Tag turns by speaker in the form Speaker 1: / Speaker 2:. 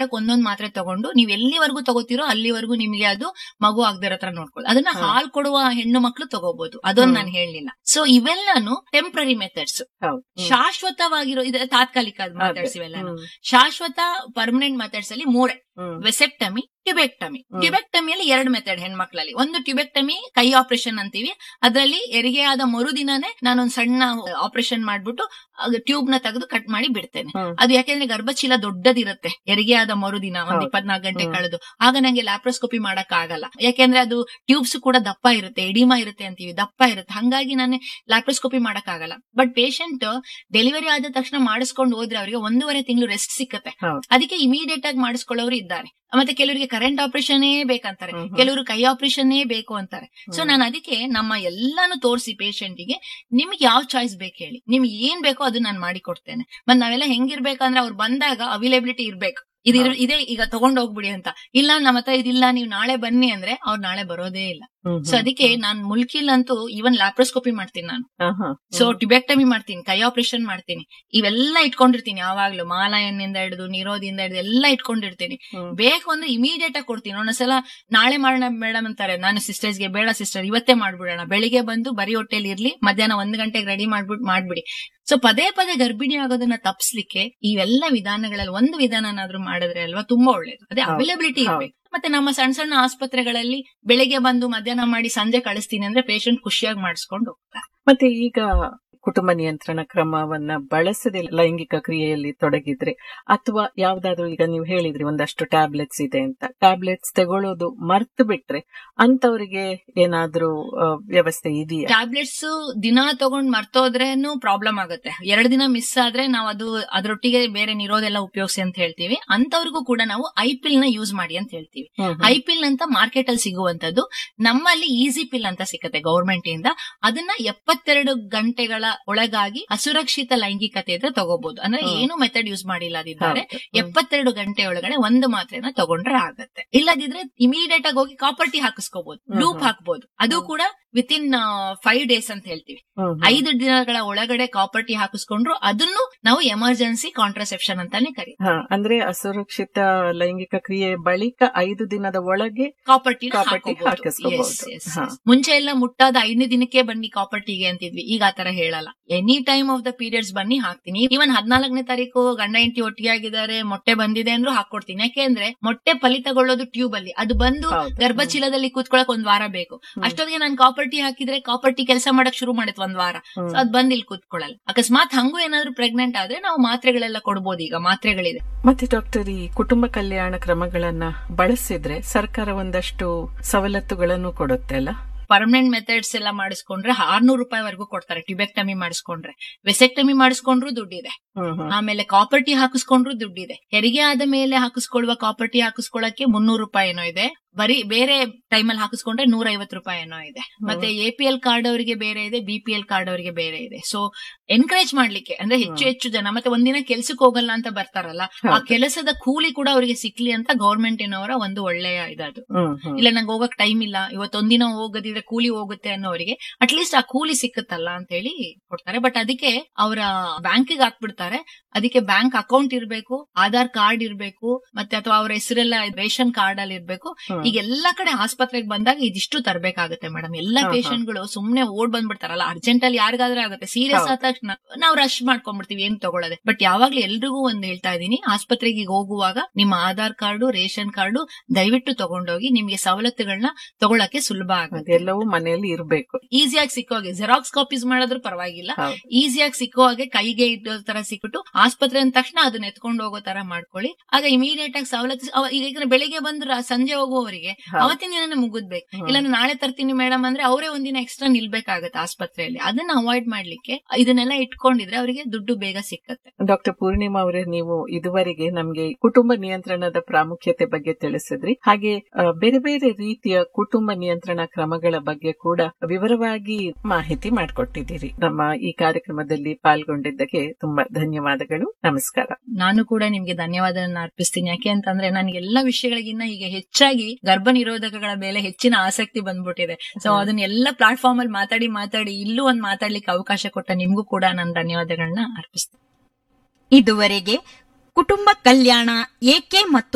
Speaker 1: ವಾರಕ್ಕೆ ಒಂದೊಂದ್ ಮಾತ್ರೆ ತಗೊಂಡು ನೀವ್ ಎಲ್ಲಿವರೆಗೂ ತಗೋತಿರೋ ಅಲ್ಲಿವರೆಗೂ ನಿಮ್ಗೆ ಅದು ಮಗು ಆಗದಿರೋ ತರ ನೋಡ್ಕೊಳ್ಳಿ ಅದನ್ನ
Speaker 2: ಹಾ.
Speaker 1: ಹಾಲ್ ಕೊಡುವ ಹೆಣ್ಣು ಮಕ್ಳು ತಗೋಬಹುದು ಅದೊಂದ್
Speaker 2: ಹ್ಮ್.
Speaker 1: ನಾನು ಹೇಳಲಿಲ್ಲ ಸೊ ಇವೆಲ್ಲಾನು ಟೆಂಪ್ರರಿ ಮೆಥಡ್ಸ್
Speaker 2: ಹೌದು ಹ್ಮ್.
Speaker 1: ಶಾಶ್ವತವಾಗಿರೋ ಇದು ತಾತ್ಕಾಲಿಕ
Speaker 2: ಅದೇ.
Speaker 1: ಮೆಥಡ್ಸ್ ಇವೆಲ್ಲಾನು
Speaker 2: ಹ್ಮ್.
Speaker 1: ಶಾಶ್ವತ ಪರ್ಮನೆಂಟ್ ಮೆಥಡ್ಸ್ ಅಲ್ಲಿ ಮೂರೇ
Speaker 2: ಹ್ಮ್.
Speaker 1: ವೆಸೆಕ್ಟಮಿ ಟ್ಯುಬೆಕ್ಟಮಿ
Speaker 2: ಹ್ಮ್.
Speaker 1: ಟ್ಯುಬೆಕ್ಟಮಿಯಲ್ಲಿ ಎರಡು ಮೆಥಡ್ ಹೆಣ್ಮಕ್ಳಲ್ಲಿ ಒಂದು ಟ್ಯುಬೆಕ್ಟಮಿ ಕೈ ಆಪರೇಷನ್ ಅಂತೀವಿ ಅದರಲ್ಲಿ ಹೆರಿಗೆ ಆದ ಮರುದಿನನೇ ನಾನೊಂದ್ ಸಣ್ಣ ಆಪರೇಷನ್ ಮಾಡ್ಬಿಟ್ಟು ಟ್ಯೂಬ್ ನ ತೆಗೆದು ಕಟ್ ಮಾಡಿ ಬಿಡ್ತೇನೆ
Speaker 2: ಹ್ಮ್.
Speaker 1: ಅದು ಯಾಕೆಂದ್ರೆ ಗರ್ಭಚೀಲ ದೊಡ್ಡದಿರುತ್ತೆ ಹೆರಿಗೆ ಆದ ಮರುದಿನ ಒಂದ್
Speaker 2: ಹೌದು.
Speaker 1: ಇಪ್ಪತ್ನಾಲ್ಕು ಗಂಟೆ
Speaker 2: ಹ್ಮ್.
Speaker 1: ಕಳೆದು ಆಗ ನಂಗೆ ಲ್ಯಾಪ್ರೋಸ್ಕೋಪಿ ಮಾಡಕ್ ಆಗಲ್ಲ ಯಾಕೆಂದ್ರೆ ಅದು ಟ್ಯೂಬ್ಸ್ ಕೂಡ ದಪ್ಪ ಇರುತ್ತೆ ಎಡಿಮಾ ಇರುತ್ತೆ ಅಂತೀವಿ ದಪ್ಪ ಇರುತ್ತೆ ಹಂಗಾಗಿ ನಾನು ಲ್ಯಾಪ್ರೋಸ್ಕೋಪಿ ಮಾಡಕ್ ಆಗಲ್ಲ ಬಟ್ ಪೇಷಂಟ್ ಡೆಲಿವರಿ ಆದ ತಕ್ಷಣ ಮಾಡಿಸ್ಕೊಂಡು ಹೋದ್ರೆ ಅವರಿಗೆ ಒಂದೂವರೆ ತಿಂಗಳು ರೆಸ್ಟ್ ಸಿಕ್ಕತ್ತೆ
Speaker 2: ಹೌದು.
Speaker 1: ಅದಕ್ಕೆ ಇಮಿಡಿಯೇಟ್ ಆಗಿ ಮಾಡಿಸ್ಕೊಳ್ಳೋರು ಇದ್ದಾರೆ ಮತ್ತೆ ಕೆಲವರಿಗೆ ಕರೆಂಟ್ ಆಪರೇಷನ್ ಬೇಕಂತಾರೆ
Speaker 2: ಹ್ಮ್ ಹ್ಮ್.
Speaker 1: ಕೆಲವರು ಕೈ ಆಪರೇಷನ್ ಬೇಕು ಅಂತಾರೆ ಸೊ
Speaker 2: ಹ್ಮ್.
Speaker 1: ನಾನು ಅದಕ್ಕೆ ನಮ್ಮ ಎಲ್ಲಾನು ತೋರಿಸಿ ಗೆ ನಿಮ್ಗೆ ಯಾವ ಚಾಯ್ಸ್ ಬೇಕು ಹೇಳಿ ನಿಮ್ಗೆ ಏನ್ ಬೇಕೋ ಅದು ನಾನು ಮಾಡಿ ಕೊಡ್ತೇನೆ ಮತ್ ನಾವೆಲ್ಲ ಹೆಂಗಿರ್ಬೇಕಂದ್ರೆ ಅವ್ರು ಬಂದಾಗ ಅವೈಲೇಬಿಲಿಟಿ ಇರ್ಬೇಕು ಇದು ಇರ್- ಇದೆ ಈಗ ತಗೊಂಡ್ ಹೋಗ್ಬಿಡಿ ಅಂತ ಇಲ್ಲ ನಮ್ಮ ಹತ್ರ ಇದಿಲ್ಲ ನೀವು ನಾಳೆ ಬನ್ನಿ ಅಂದ್ರೆ ಅವ್ರು ನಾಳೆ ಬರೋದೇ ಇಲ್ಲ
Speaker 2: ಹ್ಮ್.
Speaker 1: ಸೊ ಅದಕ್ಕೆ ನಾನ್ ಮುಲ್ಕಿಲ್ ಅಂತೂ ಇವನ್ ಲ್ಯಾಪ್ರೋಸ್ಕೋಪಿ ಮಾಡ್ತೀನಿ ನಾನು
Speaker 2: ಹಾ, ಹಾ.
Speaker 1: ಸೊ ಟ್ಯುಬೆಕ್ಟಮಿ ಮಾಡ್ತೀನಿ ಕೈ ಆಪರೇಷನ್ ಮಾಡ್ತೀನಿ ಇವೆಲ್ಲ ಇಟ್ಕೊಂಡಿರ್ತೀನಿ ಯಾವಾಗ್ಲೂ ಮಾಲಾಯನ್ನಿಂದ ಹಿಡಿದು ನಿರೋಧಿಯಿಂದ ಹಿಡಿದು ಎಲ್ಲ ಇಟ್ಕೊಂಡಿರ್ತೀನಿ
Speaker 2: ಹ್ಮ್.
Speaker 1: ಬೇಕು ಅಂದ್ರೆ ಇಮಿಡಿಯೇಟ್ ಆಗಿ ಕೊಡ್ತೀನಿ ಒಂದೊಂದ್ಸಲ ನಾಳೆ ಮಾಡೋಣ ಮೇಡಮ್ ಅಂತಾರೆ ನಾನು ಸಿಸ್ಟರ್ಸ್ಗೆ ಬೇಡ ಸಿಸ್ಟರ್ ಇವತ್ತೇ ಮಾಡ್ಬಿಡೋಣ ಬೆಳಿಗ್ಗೆ ಬಂದು ಬರೀ ಹೊಟ್ಟೆಲಿ ಇರ್ಲಿ ಮಧ್ಯಾಹ್ನ ಒಂದ್ ಗಂಟೆಗೆ ರೆಡಿ ಮಾಡ್ಬಿಟ್ಟು ಮಾಡ್ಬಿಡಿ ಸೊ ಪದೇ ಪದೇ ಗರ್ಭಿಣಿ ಆಗೋದನ್ನ ತಪ್ಪಿಸ್ಲಿಕ್ಕೆ ಇವೆಲ್ಲ ವಿಧಾನಗಳಲ್ಲಿ ಒಂದು ವಿಧಾನನಾದ್ರೂ ಮಾಡಿದ್ರೆ ಅಲ್ವಾ ತುಂಬಾ ಒಳ್ಳೇದು ಅದೇ
Speaker 2: ಹೌದು.
Speaker 1: ಅವೈಲಬಿಲಿಟಿ
Speaker 2: ಹೌದು.
Speaker 1: ಇರ್ಬೇಕು ಮತ್ತೆ ನಮ್ಮ ಸಣ್ಣ ಸಣ್ಣ ಆಸ್ಪತ್ರೆಗಳಲ್ಲಿ ಬೆಳಿಗ್ಗೆ ಬಂದು ಮಧ್ಯಾಹ್ನ ಮಾಡಿ ಸಂಜೆ ಕಳಿಸ್ತೀನಿ ಅಂದ್ರೆ ಪೇಷಂಟ್ ಖುಷಿಯಾಗಿ ಮಾಡಿಸ್ಕೊಂಡು ಹೋಗ್ತಾರೆ
Speaker 2: ಮತ್ತೆ ಈಗ ಕುಟುಂಬ ನಿಯಂತ್ರಣ ಕ್ರಮವನ್ನ ಬಳಸದೆ ಲೈಂಗಿಕ ಕ್ರಿಯೆಯಲ್ಲಿ ತೊಡಗಿದ್ರೆ ಅಥವಾ ಯಾವ್ದಾದ್ರು ಈಗ ನೀವು ಹೇಳಿದ್ರಿ ಒಂದಷ್ಟು ಟ್ಯಾಬ್ಲೆಟ್ಸ್ ಇದೆ ಅಂತ ಟ್ಯಾಬ್ಲೆಟ್ಸ್ ತಗೊಳ್ಳೋದು ಮರ್ತು ಬಿಟ್ರೆ ಅಂತವರಿಗೆ ಏನಾದ್ರೂ ಆ, ವ್ಯವಸ್ಥೆ ಇದೆಯಾ
Speaker 1: ಟ್ಯಾಬ್ಲೆಟ್ಸ್ ದಿನ ತಗೊಂಡ್ ಮರ್ತೋದ್ರೇನು ಪ್ರಾಬ್ಲಮ್ ಆಗುತ್ತೆ ಎರಡು ದಿನ ಮಿಸ್ ಆದ್ರೆ ನಾವು ಅದು ಅದರೊಟ್ಟಿಗೆ ಬೇರೆ ನಿರೋಧೆಲ್ಲ ಉಪಯೋಗಿಸಿ ಅಂತ ಹೇಳ್ತೀವಿ ಅಂತವ್ರಿಗೂ ಕೂಡ ನಾವು ಐಪಿಲ್ ನ ಯೂಸ್ ಮಾಡಿ ಅಂತ ಹೇಳ್ತೀವಿ
Speaker 2: ಹ್ಮ್, ಹ್ಮ್.
Speaker 1: ಐಪಿಲ್ ಅಂತ ಮಾರ್ಕೆಟ್ ಅಲ್ಲಿ ಸಿಗುವಂತದ್ದು ನಮ್ಮಲ್ಲಿ ಈಸಿ ಪಿಲ್ ಅಂತ ಸಿಕ್ಕತ್ತೆ ಗೌರ್ಮೆಂಟ್ ಇಂದ ಅದನ್ನ ಎಪ್ಪತ್ತೆರಡು ಗಂಟೆಗಳ ಒಳಗಾಗಿ ಅಸುರಕ್ಷಿತ ಲೈಂಗಿಕತೆ ಇದ್ರೆ ತಗೋಬಹುದು ಅಂದ್ರೆ
Speaker 2: ಹ್ಮ್.
Speaker 1: ಏನು ಮೆಥಡ್ ಯೂಸ್ ಮಾಡಿಲ್ಲ ಅದಿದ್ದಾರೆ
Speaker 2: ಹೌದು. ಹ್ಮ್.
Speaker 1: ಎಪ್ಪತ್ತೆರಡು ಗಂಟೆ ಒಳಗಡೆ ಒಂದು ಮಾತ್ರೆನ ತಗೊಂಡ್ರೆ ಆಗತ್ತೆ ಇಲ್ಲದಿದ್ರೆ ಇಮಿಡಿಯೇಟ್ ಆಗಿ ಹೋಗಿ ಕಾಪರ್ಟಿ ಹಾಕಿಸ್ಕೋಬಹುದು
Speaker 2: ಹ್ಮ್,
Speaker 1: ಲೂಪ್
Speaker 2: ಹ್ಮ್.
Speaker 1: ಹಾಕ್ಬೋದು ಅದು
Speaker 2: ಹ್ಮ್.
Speaker 1: ಕೂಡ ವಿತ್ ಇನ್ ಫೈವ್ ಡೇಸ್ ಅಂತ ಹೇಳ್ತೀವಿ
Speaker 2: ಹ್ಮ್, ಹ್ಮ್.
Speaker 1: ಐದು ದಿನಗಳ ಒಳಗಡೆ ಕಾಪರ್ಟಿ ಹಾಕಿಸ್ಕೊಂಡ್ರು ಅದನ್ನು ನಾವು ಎಮರ್ಜೆನ್ಸಿ ಕಾಂಟ್ರಸೆಪ್ಷನ್ ಅಂತಾನೆ ಕರೀತೀವಿ
Speaker 2: ಹಾ, ಅಂದ್ರೆ ಅಸುರಕ್ಷಿತ ಲೈಂಗಿಕ ಕ್ರಿಯೆ ಬಳಿಕ ಐದು ದಿನದ ಒಳಗೆ
Speaker 1: ಕಾಪರ್ಟಿ
Speaker 2: ಕಾಪರ್ಟಿ ಹಾಕಿಸ್ಕೋಬಹುದು. ಹಾ.
Speaker 1: ಮುಂಚೆ ಎಲ್ಲ ಮುಟ್ಟಾದ ಐದನೇ ದಿನಕ್ಕೆ ಬನ್ನಿ ಕಾಪರ್ಟಿಗೆ ಅಂತಿದ್ವಿ ಈಗ ಆತರ ಹೇಳಲ್ಲ any time of the periods ಬನ್ನಿ ಹಾಕ್ತೀನಿ ಇವನ್ ಹದಿನಾಲ್ಕನೇ ತಾರೀಕು ಗಂಡ ಹೆಂಡತಿ ಒಟ್ಟಿಗೆ ಆಗಿದ್ದಾರೆ ಮೊಟ್ಟೆ ಬಂದಿದೆ ಅಂದ್ರೂ ಹಾಕೊಡ್ತೀನಿ ಯಾಕೆಂದ್ರೆ ಮೊಟ್ಟೆ ಫಲಿತಗೊಳ್ಳೋದು ಟ್ಯೂಬ್ ಅಲ್ಲಿ ಅದು ಬಂದು
Speaker 2: ಹೌದು.
Speaker 1: ಗರ್ಭಚೀಲದಲ್ಲಿ ಕೂತ್ಕೊಳಕ್ ಒಂದ್ ವಾರ ಬೇಕು
Speaker 2: ಹ್ಮ್.
Speaker 1: ಅಷ್ಟೊತ್ತಿಗೆ ನಾನು ಕಾಪರ್ಟಿ ಹಾಕಿದ್ರೆ ಕಾಪರ್ಟಿ ಕೆಲಸ ಮಾಡಕ್ ಶುರು ಮಾಡಿತ್ ಒಂದ್ ವಾರ
Speaker 2: ಹ್ಮ್.
Speaker 1: ಸೊ ಅದ್ ಬಂದ್ ಇಲ್ಲಿ ಕೂತ್ಕೊಳ್ಳಲ್ಲ ಅಕಸ್ಮಾತ್ ಹಂಗೂ ಏನಾದ್ರು ಪ್ರೆಗ್ನೆಂಟ್ ಆದ್ರೆ ನಾವು ಮಾತ್ರೆಗಳೆಲ್ಲ ಕೊಡ್ಬೋದು ಈಗ ಮಾತ್ರೆಗಳಿದೆ
Speaker 2: ಮತ್ತೆ ಡಾಕ್ಟರ್ ಈ ಕುಟುಂಬ ಕಲ್ಯಾಣ ಕ್ರಮಗಳನ್ನ ಬಳಸಿದ್ರೆ ಸರ್ಕಾರ ಒಂದಷ್ಟು ಸವಲತ್ತುಗಳನ್ನು ಕೊಡುತ್ತೆ ಅಲ್ಲ
Speaker 1: ಪರ್ಮನೆಂಟ್ ಮೆಥಡ್ಸ್ ಎಲ್ಲ ಮಾಡಿಸ್ಕೊಂಡ್ರೆ ಆರ್ನೂರು ರೂಪಾಯಿವರೆಗೂ ಕೊಡ್ತಾರೆ ಟ್ಯುಬೆಕ್ಟಮಿ ಮಾಡಿಸ್ಕೊಂಡ್ರೆ ವೆಸೆಕ್ಟಮಿ ಮಾಡಿಸ್ಕೊಂಡ್ರು ದುಡ್ಡಿದೆ
Speaker 2: ಹ್ಮ್, ಹ್ಮ್.
Speaker 1: ಆಮೇಲೆ ಕಾಪರ್ಟಿ ಹಾಕಿಸ್ಕೊಂಡ್ರು ದುಡ್ಡಿದೆ ಹೆರಿಗೆ ಆದ ಮೇಲೆ ಹಾಕಿಸ್ಕೊಳ್ಳುವ ಕಾಪರ್ಟಿ ಹಾಕಿಸ್ಕೊಳ್ಳಕ್ಕೆ ಮುನ್ನೂರು ರೂಪಾಯಿ ಏನೋ ಇದೆ ಬರೀ ಬೇರೆ ಟೈಮಲ್ಲಿ ಹಾಕಿಸ್ಕೊಂಡ್ರೆ ನೂರ ಐವತ್ತು ರೂಪಾಯಿ ಏನೋ ಇದೆ ಮತ್ತೆ ಎ ಪಿ ಎಲ್ ಕಾರ್ಡ್ ಅವರಿಗೆ ಬೇರೆ ಇದೆ ಬಿ ಪಿ ಎಲ್ ಕಾರ್ಡ್ ಅವರಿಗೆ ಬೇರೆ ಇದೆ ಸೊ ಎನ್ಕರೇಜ್ ಮಾಡ್ಲಿಕ್ಕೆ ಅಂದ್ರೆ ಹೆಚ್ಚು
Speaker 2: ಹ್ಮ್.
Speaker 1: ಹೆಚ್ಚು ಜನ ಮತ್ತೆ ಒಂದಿನ ಕೆಲ್ಸಕ್ಕೆ ಹೋಗಲ್ಲ ಅಂತ ಬರ್ತಾರಲ್ಲ ಆ
Speaker 2: ಹೌದು.
Speaker 1: ಕೆಲಸದ ಕೂಲಿ ಕೂಡ ಅವರಿಗೆ ಸಿಕ್ಲಿ ಅಂತ ಗವರ್ಮೆಂಟಿನವರ ಒಂದು ಒಳ್ಳೆಯ ಇದದು
Speaker 2: ಹ್ಮ್, ಹ್ಮ್.
Speaker 1: ಇಲ್ಲ ನಂಗೆ ಹೋಗಕ್ ಟೈಮ್ ಇಲ್ಲ ಇವತ್ತೊಂದಿನ ಹೋಗದಿದ್ರೆ ಕೂಲಿ ಹೋಗುತ್ತೆ ಅನ್ನೋರಿಗೆ ಅಟ್ಲೀಸ್ಟ್ ಆ ಕೂಲಿ ಸಿಕ್ಕತ್ತಲ್ಲ ಅಂತ ಹೇಳಿ ಕೊಡ್ತಾರೆ ಬಟ್ ಅದಕ್ಕೆ ಅವರ ಬ್ಯಾಂಕಿಗೆ ಹಾಕ್ಬಿಡ್ತಾರೆ ಅದಕ್ಕೆ ಬ್ಯಾಂಕ್ ಅಕೌಂಟ್ ಇರ್ಬೇಕು ಆಧಾರ್ ಕಾರ್ಡ್ ಇರ್ಬೇಕು ಮತ್ತೆ ಅಥವಾ ಅವ್ರ ಹೆಸರೆಲ್ಲ ರೇಷನ್ ಕಾರ್ಡ್ ಅಲ್ಲಿ ಇರ್ಬೇಕು
Speaker 2: ಹ್ಮ್.
Speaker 1: ಈಗ ಎಲ್ಲಾ ಕಡೆ ಆಸ್ಪತ್ರೆಗೆ ಬಂದಾಗ ಇದಿಷ್ಟು ತರಬೇಕಾಗುತ್ತೆ ಮೇಡಮ್ ಎಲ್ಲಾ
Speaker 2: ಹಾ, ಹಾ.
Speaker 1: ಪೇಷಂಟ್ ಗಳು ಸುಮ್ನೆ ಓಡ್ ಬಂದ್ಬಿಡ್ತಾರಲ್ಲ ಅರ್ಜೆಂಟ್ ಅಲ್ಲಿ ಯಾರಿಗಾದ್ರೆ ಆಗುತ್ತೆ ಸೀರಿಯಸ್
Speaker 2: ಹೌದು.
Speaker 1: ಆದ ತಕ್ಷಣ ನಾವು ರಶ್ ಮಾಡ್ಕೊಂಡ್ಬಿಡ್ತೀವಿ ಏನ್ ತಗೊಳ್ಳೋದೆ ಬಟ್ ಯಾವಾಗ್ಲೂ ಎಲ್ರಿಗೂ ಒಂದ್ ಹೇಳ್ತಾ ಇದೀನಿ ಆಸ್ಪತ್ರೆಗೆ ಹೋಗುವಾಗ ನಿಮ್ಮ ಆಧಾರ್ ಕಾರ್ಡು ರೇಷನ್ ಕಾರ್ಡು ದಯವಿಟ್ಟು ತಗೊಂಡೋಗಿ ನಿಮ್ಗೆ ಸವಲತ್ತುಗಳನ್ನ ತಗೊಳಕ್ಕೆ ಸುಲಭ ಆಗುತ್ತೆ
Speaker 2: ಅದೆಲ್ಲವೂ ಮನೆಯಲ್ಲಿ ಇರ್ಬೇಕು
Speaker 1: ಈಸಿಯಾಗಿ ಸಿಕ್ಕೋ ಹಾಗೆ ಜೆರಾಕ್ಸ್ ಕಾಪೀಸ್ ಮಾಡಿದ್ರು ಪರವಾಗಿಲ್ಲ
Speaker 2: ಹೌದು.
Speaker 1: ಈಸಿಯಾಗಿ ಸಿಕ್ಕೋ ಹಾಗೆ ಕೈಗೆ ಇಡೋ ತರ ಸಿಕ್ಬಿಟ್ಟು ಆಸ್ಪತ್ರೆ ಅಂದ ತಕ್ಷಣ ಅದನ್ನ ಎತ್ಕೊಂಡು ಹೋಗೋ ತರ ಮಾಡ್ಕೊಳ್ಳಿ ಆಗ ಇಮಿಡಿಯೇಟ್ ಆಗಿ ಸವಲತ್ತು ಅವ- ಈಗ ಯಾಕಂದ್ರೆ ಬೆಳಿಗ್ಗೆ ಬಂದು ರಾ- ಸಂಜೆ ಹೋಗುವವರಿಗೆ
Speaker 2: ಹೌದು.
Speaker 1: ಅವತ್ತಿನ ದಿನನೇ ಮುಗಿದ್ಬೇಕು
Speaker 2: ಹ್ಮ್.
Speaker 1: ಇಲ್ಲ ನಾಳೆ ತರ್ತೀನಿ ಮೇಡಮ್ ಅಂದ್ರೆ ಅವರೇ ಒಂದಿನ ಎಕ್ಸ್ಟ್ರಾ ನಿಲ್ಬೇಕಾಗತ್ತೆ ಆಸ್ಪತ್ರೆಯಲ್ಲಿ ಅದನ್ನ ಅವಾಯ್ಡ್ ಮಾಡ್ಲಿಕ್ಕೆ ಇದನ್ನೆಲ್ಲ ಇಟ್ಕೊಂಡಿದ್ರೆ ಅವರಿಗೆ ದುಡ್ಡು ಬೇಗ ಸಿಕ್ಕತ್ತೆ
Speaker 2: ಡಾಕ್ಟರ್ ಪೂರ್ಣಿಮಾ ಅವರೇ ನೀವು ಇದುವರೆಗೆ ನಮ್ಗೆ ಕುಟುಂಬ ನಿಯಂತ್ರಣದ ಪ್ರಾಮುಖ್ಯತೆ ಬಗ್ಗೆ ತಿಳಿಸಿದ್ರಿ ಹಾಗೆ ಆ, ಬೇರೆ ಬೇರೆ ರೀತಿಯ ಕುಟುಂಬ ನಿಯಂತ್ರಣ ಕ್ರಮಗಳ ಬಗ್ಗೆ ಕೂಡ ವಿವರವಾಗಿ ಮಾಹಿತಿ ಮಾಡಿಕೊಟ್ಟಿದ್ದೀರಿ ನಮ್ಮ ಈ ಕಾರ್ಯಕ್ರಮದಲ್ಲಿ ಪಾಲ್ಗೊಂಡಿದ್ದಕ್ಕೆ ತುಂಬಾ ಧನ್ಯವಾದಗಳು ನಮಸ್ಕಾರ
Speaker 1: ನಾನು ಕೂಡ ನಿಮ್ಗೆ ಧನ್ಯವಾದನ ಅರ್ಪಿಸ್ತೀನಿ ಯಾಕೆ ಅಂತಂದ್ರೆ ನನಗೆ ಎಲ್ಲ ವಿಷಯಗಳಿಗಿನ್ನ ಈಗ ಹೆಚ್ಚಾಗಿ ಗರ್ಭ ನಿರೋಧಕಗಳ ಮೇಲೆ ಹೆಚ್ಚಿನ ಆಸಕ್ತಿ ಬಂದ್ಬಿಟ್ಟಿದೆ ಸೊ
Speaker 2: ಹ್ಮ್.
Speaker 1: ಅದನ್ನ ಎಲ್ಲ ಪ್ಲಾಟ್ಫಾರ್ಮ್ ಅಲ್ಲಿ ಮಾತಾಡಿ ಮಾತಾಡಿ ಇಲ್ಲೂ ಒಂದ್ ಮಾತಾಡ್ಲಿಕ್ಕೆ ಅವಕಾಶ ಕೊಟ್ಟ ನಿಮ್ಗೂ ಕೂಡ ನಾನು ಧನ್ಯವಾದಗಳನ್ನ ಅರ್ಪಿಸ್ತೀನಿ
Speaker 3: ಇದುವರೆಗೆ ಕುಟುಂಬ ಕಲ್ಯಾಣ ಏಕೆ ಮತ್ತು